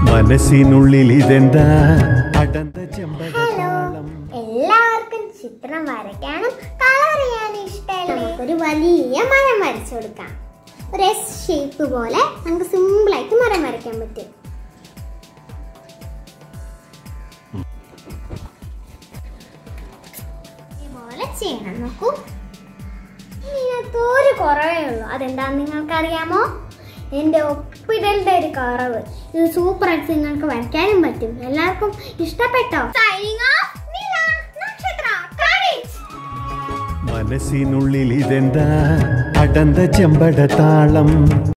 മനസ്സിനുള്ളിൽ ഇതെന്താ അടന്ത ഹലോ ചെമ്പകത്താളം എല്ലാവർക്കും ചിത്രം വരയ്ക്കാനും കളർ ചെയ്യാനും ഇഷ്ടമല്ല നമുക്കൊരു വലിയ മരം വരച്ചു കൊടുക്കാം ഒരു എസ് ഷേപ്പ് പോലെ നമുക്ക് സിമ്പിൾ ആയിട്ട് മരം വരയ്ക്കാൻ പറ്റും ഇതുപോലെ ചെയ്യണം നോക്കൂ ഇതിനകത്ത് ഒരു കുറവേ ഉള്ളൂ അതെന്താന്ന് നിങ്ങൾക്ക് അറിയാമോ എൻ്റെ ഒപ്പിടലിന്റെ ഒരു കുറവ് ഇത് സൂപ്പർ ആയിട്ട് നിങ്ങൾക്ക് വരയ്ക്കാനും പറ്റും എല്ലാവർക്കും ഇഷ്ടപ്പെട്ടോ സൈനിങ് ഓഫ് നില നക്ഷത്ര ക്രെഡിറ്റ് മനസ്സിനുള്ളിൽ ഇതെന്താ അടന്ത ചെമ്പടത്താളം